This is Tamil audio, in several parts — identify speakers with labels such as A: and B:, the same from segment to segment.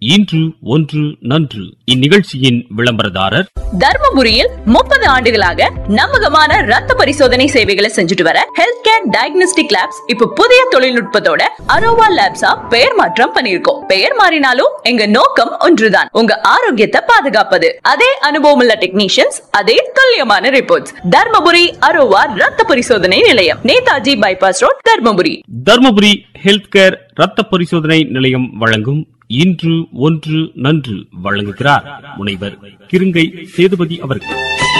A: இன்று ஒன்று நன்று இந்நிகழ்ச்சியின் விளம்பரதாரர்
B: தர்மபுரியில் முப்பது ஆண்டுகளாக நம்பகமான ரத்த பரிசோதனை சேவைகளை செஞ்சுட்டு வர ஹெல்த் கேர் டயக்னோஸ்டிக் லேப்ஸ் இப்ப புதிய தொழில்நுட்பத்தோட அரோவா லேப்ஸா பெயர் மாற்றம் பண்ணிருக்கோம் பெயர் மாறினாலும் எங்க நோக்கம் ஒன்றுதான் உங்க ஆரோக்கியத்தை பாதுகாப்பது அதே அனுபவம் உள்ள டெக்னீஷியன்ஸ் அதே துல்லியமான ரிப்போர்ட்ஸ் தர்மபுரி அரோவா ரத்த பரிசோதனை நிலையம் Netaji bypass road Dharmapuri
A: Dharmapuri health care ரத்த பரிசோதனை நிலையம் வழங்கும் இன்று ஒன்று நன்று வழங்குகிறார் முனைவர் கிருங்கை சேதுபதி அவர்கள்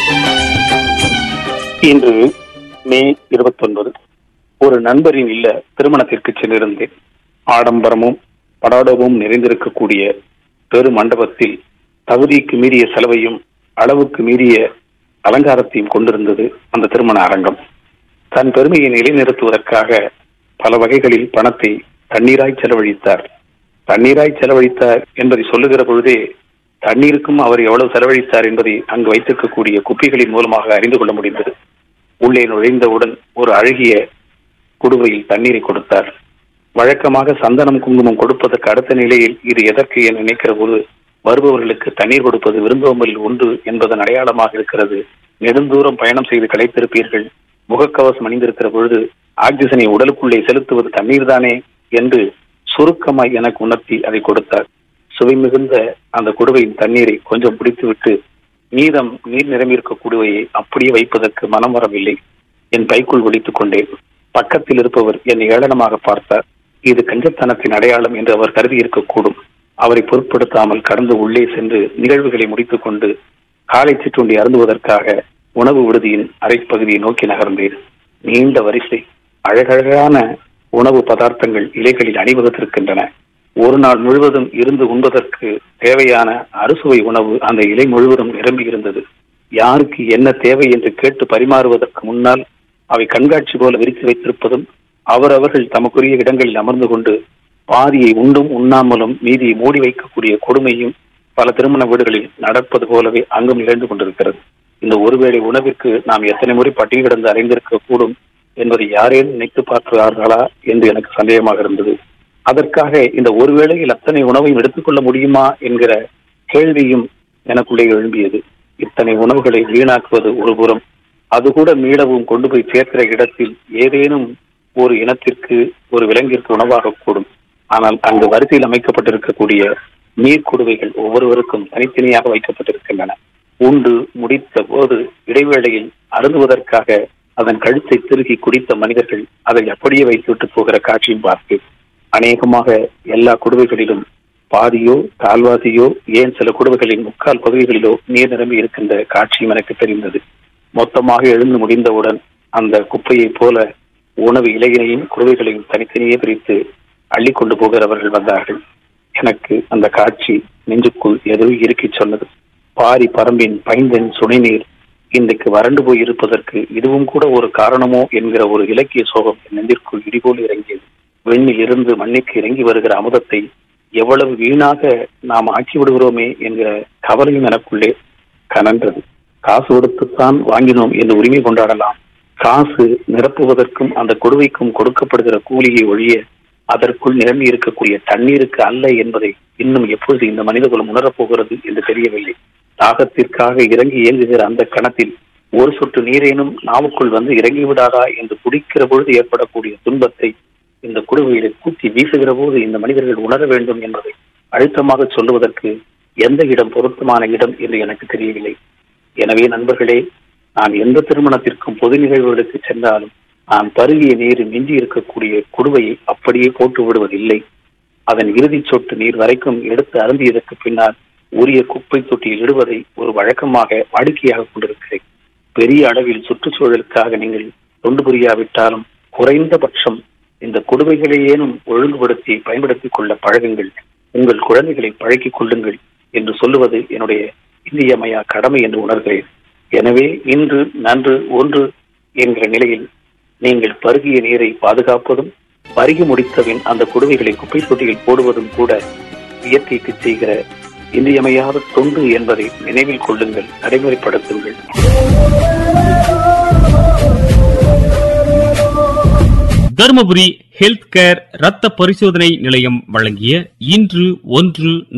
C: இன்று மே இருபத்தொன்பது ஒரு நண்பரின் இல்ல திருமணத்திற்கு சென்றிருந்தேன் ஆடம்பரமும் படாடமும் நிறைந்திருக்கக்கூடிய பெரு மண்டபத்தில் தகுதிக்கு மீறிய செலவையும் அளவுக்கு மீறிய அலங்காரத்தையும் கொண்டிருந்தது அந்த திருமண அரங்கம் தன் பெருமையை நிலைநிறுத்துவதற்காக பல வகைகளில் பணத்தை தண்ணீராய் செலவழித்தார் தண்ணீராய் செலவழித்தார் என்பதை சொல்லுகிற பொழுதே தண்ணீருக்கும் அவர் எவ்வளவு செலவழித்தார் என்பதை அங்கு வைத்திருக்கக்கூடிய குப்பிகளின் மூலமாக அறிந்து கொள்ள முடிந்தது உள்ளே நுழைந்தவுடன் ஒரு அழகிய குடுவையில் தண்ணீரை கொடுத்தார் வழக்கமாக சந்தனம் குங்குமம் கொடுப்பதற்கு அடுத்த நிலையில் இது எதற்கு என நினைக்கிற போது வருபவர்களுக்கு தண்ணீர் கொடுப்பது விருந்தோம்பலில் உண்டு என்பதன் அடையாளமாக இருக்கிறது நெடுந்தூரம் பயணம் செய்து களைத்திருப்பீர்கள் முகக்கவசம் அணிந்திருக்கிற பொழுது ஆக்சிஜனை உடலுக்குள்ளே செலுத்துவது தண்ணீர் தானே என்று சுருக்கமாய் எனக்கு உணர்த்தி அதை கொடுத்தார் சுவை மிகுந்த அந்த குடுவையின் தண்ணீரை கொஞ்சம் பிடித்துவிட்டு மீதம் நீர் நிரம்பியிருக்க குடுவையை அப்படியே வைப்பதற்கு மனம் வரவில்லை என் பைக்குள் ஒழித்துக் கொண்டேன் பக்கத்தில் இருப்பவர் என்னை ஏளனமாக பார்த்தார் இது கஞ்சத்தனத்தின் அடையாளம் என்று அவர் கருதி இருக்கக்கூடும் அவரை பொருட்படுத்தாமல் கடந்து உள்ளே சென்று நிகழ்வுகளை முடித்துக் கொண்டு காலை சிற்றுண்டி அருந்துவதற்காக உணவு விடுதியின் அரைப்பகுதியை நோக்கி நகர்ந்தேன் நீண்ட வரிசை அழகழகான உணவு பதார்த்தங்கள் இலைகளில் அணிவகுத்திருக்கின்றன ஒரு நாள் முழுவதும் இருந்து உண்பதற்கு தேவையான அறுசுவை உணவு அந்த இலை முழுவதும் நிரம்பி இருந்தது யாருக்கு என்ன தேவை என்று கேட்டு பரிமாறுவதற்கு முன்னால் அவை கண்காட்சி போல விரித்து வைத்திருப்பதும் அவரவர்கள் தமக்குரிய இடங்களில் அமர்ந்து கொண்டு பாதியை உண்டும் உண்ணாமலும் மீதியை மூடி வைக்கக்கூடிய கொடுமையும் பல திருமண வீடுகளில் நடப்பது போலவே அங்கும் நிகழ்ந்து கொண்டிருக்கிறது இந்த ஒருவேளை உணவிற்கு நாம் எத்தனை முறை பட்டியல் கிடந்து அறைந்திருக்க கூடும் என்பதை யாரேனும் நினைத்து பார்க்கிறார்களா என்று எனக்கு சந்தேகமாக இருந்தது அதற்காக இந்த ஒரு வேளையில் அத்தனை உணவையும் எடுத்துக்கொள்ள முடியுமா என்கிற கேள்வியும் எனக்குள்ளே எழும்பியது இத்தனை உணவுகளை வீணாக்குவது ஒரு புறம் அது கூட மீளவும் கொண்டு போய் சேர்க்கிற இடத்தில் ஏதேனும் ஒரு இனத்திற்கு ஒரு விலங்கிற்கு உணவாக கூடும் ஆனால் அங்கு வரிசையில் அமைக்கப்பட்டிருக்கக்கூடிய நீர் குடுவைகள் ஒவ்வொருவருக்கும் தனித்தனியாக வைக்கப்பட்டிருக்கின்றன உண்டு முடித்த போது இடைவேளையில் அருந்துவதற்காக அதன் கழுத்தை திருகி குடித்த மனிதர்கள் அதை அப்படியே வைத்துவிட்டு போகிற காட்சியும் பார்த்தேன் அநேகமாக எல்லா குடுவைகளிலும் பாதியோ கால்வாசியோ ஏன் சில குடுவைகளின் முக்கால் பகுதிகளிலோ நீர் நிரம்பி இருக்கின்ற காட்சியும் எனக்கு தெரிந்தது மொத்தமாக எழுந்து முடிந்தவுடன் அந்த குப்பையைப் போல உணவு இலையினையும் குடுவைகளையும் தனித்தனியே பிரித்து அள்ளி கொண்டு போகிறவர்கள் வந்தார்கள் எனக்கு அந்த காட்சி நெஞ்சுக்குள் ஏதோ இறுக்கிச் சொன்னது பாரி பரம்பின் பைந்தன் சுனைநீர் இன்றைக்கு வறண்டு போய் இருப்பதற்கு இதுவும் கூட ஒரு காரணமோ என்கிற ஒரு இலக்கிய சோகம் என் நெஞ்சிற்குள் இடிபோல் இறங்கியது வெண்ணில் இருந்து மண்ணிற்கு இறங்கி வருகிற அமுதத்தை எவ்வளவு வீணாக நாம் ஆக்கி விடுகிறோமே என்கிற கவலையும் எனக்குள்ளே கனன்றது காசு கொடுத்துத்தான் வாங்கினோம் என்று உரிமை கொண்டாடலாம் காசு நிரப்புவதற்கும் அந்த கொடுவைக்கும் கொடுக்கப்படுகிற கூலியை ஒழிய அதற்குள் நிரம்பி இருக்கக்கூடிய தண்ணீருக்கு அல்ல என்பதை இன்னும் எப்பொழுது இந்த மனிதகுலம் உணரப்போகிறது என்று தெரியவில்லை தாகத்திற்காக இறங்கி இயங்குகிற அந்த கணத்தில் ஒரு சொட்டு நீரேனும் நாவுக்குள் வந்து இறங்கி விடாதா என்று குடிக்கிற பொழுது ஏற்படக்கூடிய துன்பத்தை இந்த குடுவையில கூட்டி வீசுகிற போது இந்த மனிதர்கள் உணர வேண்டும் என்பதை அழுத்தமாக சொல்லுவதற்கு எந்த இடம் பொருத்தமான இடம் என்று எனக்கு தெரியவில்லை எனவே நண்பர்களே நான் எந்த திருமணத்திற்கும் பொது நிகழ்வுகளுக்கு சென்றாலும் நான் பருகிய நீர் மிஞ்சி இருக்கக்கூடிய குடுவையை அப்படியே போட்டு விடுவதில்லை அதன் இறுதிச் சொட்டு நீர் வரைக்கும் எடுத்து அருந்தியதற்கு பின்னால் உரிய குப்பை தொட்டியில் இடுவதை ஒரு வழக்கமாக வாடிக்கையாக கொண்டிருக்கிறேன் பெரிய அளவில் சுற்றுச்சூழலுக்காக நீங்கள் தொண்டு புரியாவிட்டாலும் குறைந்தபட்சம் இந்த கொடுவைகளையேனும் ஒழுங்குபடுத்தி பயன்படுத்திக் கொள்ள பழகுங்கள் உங்கள் குழந்தைகளை பழக்கிக் கொள்ளுங்கள் என்று சொல்லுவது என்னுடைய இந்தியமையா கடமை என்று உணர்கிறேன் எனவே இன்று நன்று ஒன்று என்கிற நிலையில் நீங்கள் பருகிய நீரை பாதுகாப்பதும் பருகி முடித்தபின் அந்த குடுவைகளை குப்பை தொட்டியில் போடுவதும் கூட இயற்கைக்கு செய்கிற இன்றியமையாத தொண்டு என்பதை நினைவில் கொள்ளுங்கள் நடைமுறைப்படுத்துங்கள்
A: தருமபுரி ஹெல்த் கேர் ரத்த பரிசோதனை நிலையம் வழங்கிய இன்று ஒன்று